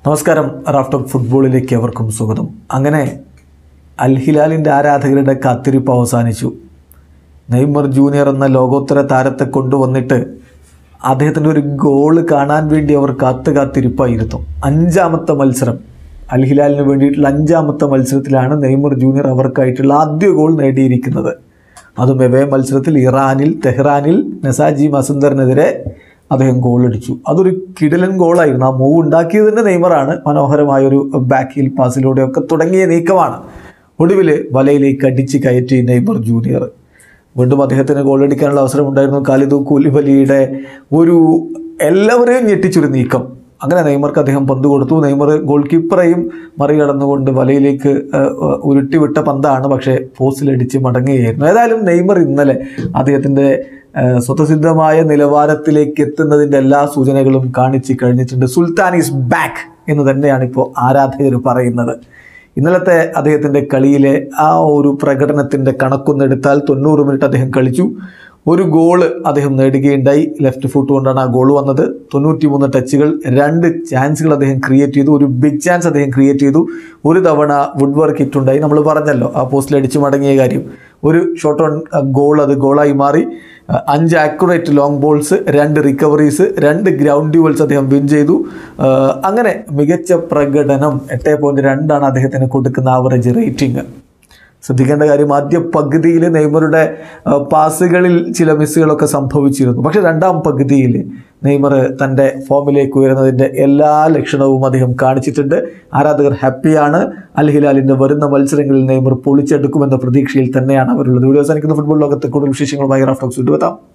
നമസ്കാരം റാഫ്റ്റോക്ക് ഫുട്ബോളിലേക്ക് അവർക്കും സ്വാഗതം അങ്ങനെ അൽ ഹിലാലിൻ്റെ ആരാധകരുടെ കാത്തിരിപ്പ് അവസാനിച്ചു നെയ്മർ ജൂനിയർ എന്ന ലോകോത്തര താരത്തെ കൊണ്ടുവന്നിട്ട് അദ്ദേഹത്തിൻ്റെ ഒരു ഗോള് കാണാൻ വേണ്ടി അവർ കാത്തു കാത്തിരിപ്പായിരുന്നു അഞ്ചാമത്തെ മത്സരം അൽ ഹിലാലിന് വേണ്ടിയിട്ടുള്ള അഞ്ചാമത്തെ മത്സരത്തിലാണ് നെയ്മർ ജൂനിയർ അവർക്കായിട്ടുള്ള ആദ്യ ഗോൾ നേടിയിരിക്കുന്നത് അതും എവേ മത്സരത്തിൽ ഇറാനിൽ തെഹ്റാനിൽ നസാജി മസുന്ദറിനെതിരെ അദ്ദേഹം ഗോളടിച്ചു അതൊരു കിടിലൻ ഗോളായിരുന്നു ആ മൂവ് ഉണ്ടാക്കിയത് തന്നെ നെയ്മറാണ് മനോഹരമായൊരു ബാക്ക് ഹീൽ പാസിലൂടെയൊക്കെ തുടങ്ങിയ നീക്കമാണ് ഒടുവിൽ വലയിലേക്ക് അടിച്ച് കയറ്റി നെയ്മർ ജൂനിയർ വീണ്ടും അദ്ദേഹത്തിന് ഗോളടിക്കാനുള്ള അവസരം ഉണ്ടായിരുന്നു കാലിദു കൂലിബലിയുടെ ഒരു എല്ലാവരെയും ഞെട്ടിച്ചൊരു നീക്കം അങ്ങനെ നെയ്മർക്ക് അദ്ദേഹം പന്ത് കൊടുത്തു നെയ്മർ ഗോൾ കീപ്പറെയും മറികടന്നുകൊണ്ട് വലയിലേക്ക് ഏഹ്, ഏഹ്, ഉരുട്ടിവിട്ട പന്താണ് പക്ഷേ പോസ്റ്റിലടിച്ച് മടങ്ങുകയായിരുന്നു ഏതായാലും നെയ്മർ ഇന്നലെ അദ്ദേഹത്തിൻ്റെ ഏഹ്, സ്വതസിദ്ധമായ നിലവാരത്തിലേക്ക് എത്തുന്നതിൻ്റെ എല്ലാ സൂചനകളും കാണിച്ച് കഴിഞ്ഞിട്ടുണ്ട് സുൽത്താൻ ഈസ് ബാക്ക് എന്ന് തന്നെയാണ് ഇപ്പോൾ ആരാധകർ പറയുന്നത് ഇന്നലത്തെ അദ്ദേഹത്തിൻ്റെ കളിയിലെ ആ ഒരു പ്രകടനത്തിൻ്റെ കണക്കൊന്നെടുത്താൽ തൊണ്ണൂറ് മിനിറ്റ് അദ്ദേഹം കളിച്ചു ഒരു ഗോള് അദ്ദേഹം നേടുകയുണ്ടായി ലെഫ്റ്റ് ഫുട്ട് കൊണ്ടാണ് ആ ഗോൾ വന്നത് തൊണ്ണൂറ്റി മൂന്ന് ടച്ചുകൾ രണ്ട് ചാൻസുകൾ അദ്ദേഹം ക്രിയേറ്റ് ചെയ്തു ഒരു ബിഗ് ചാൻസ് അദ്ദേഹം ക്രിയേറ്റ് ചെയ്തു ഒരു തവണ വുഡ് വർക്ക് ഹിറ്റുണ്ടായി നമ്മൾ പറഞ്ഞല്ലോ ആ പോസ്റ്റിൽ അടിച്ചു മടങ്ങിയ കാര്യം ഒരു ഷോട്ട് ഓൺ ഗോൾ അത് ഗോളായി മാറി അഹ് അഞ്ച് ആക്യുറേറ്റ് ലോങ് ബോൾസ് രണ്ട് റിക്കവറീസ് രണ്ട് ഗ്രൗണ്ട് ഡ്യൂവൽസ് അദ്ദേഹം വിൻ ചെയ്തു അഹ് അങ്ങനെ മികച്ച പ്രകടനം എട്ട് പോയിന്റ് രണ്ടാണ് അദ്ദേഹത്തിന് കൊടുക്കുന്ന ആവറേജ് റേറ്റിംഗ് ശ്രദ്ധിക്കേണ്ട കാര്യം ആദ്യ പകുതിയിൽ നെയ്മറുടെ അഹ് പാസുകളിൽ ചില മിസ്സുകളൊക്കെ സംഭവിച്ചിരുന്നു പക്ഷേ രണ്ടാം പകുതിയിൽ നെയ്മർ തൻ്റെ ഫോമിലേക്ക് ഉയരുന്നതിൻ്റെ എല്ലാ ലക്ഷണവും അദ്ദേഹം കാണിച്ചിട്ടുണ്ട് ആരാധകർ ഹാപ്പിയാണ് അൽ ഹിലാലിൻ്റെ വരുന്ന മത്സരങ്ങളിൽ നെയ്മർ പൊളിച്ചെടുക്കുമെന്ന പ്രതീക്ഷയിൽ തന്നെയാണ് അവരുള്ളത് വീഡിയോ അവസാനിക്കുന്ന ഫുട്ബോൾ ലോകത്തെ കൂടുതൽ വിശേഷങ്ങളുമായി റാഫ്റ്റോക്സ് വിട്ടുവെത്താം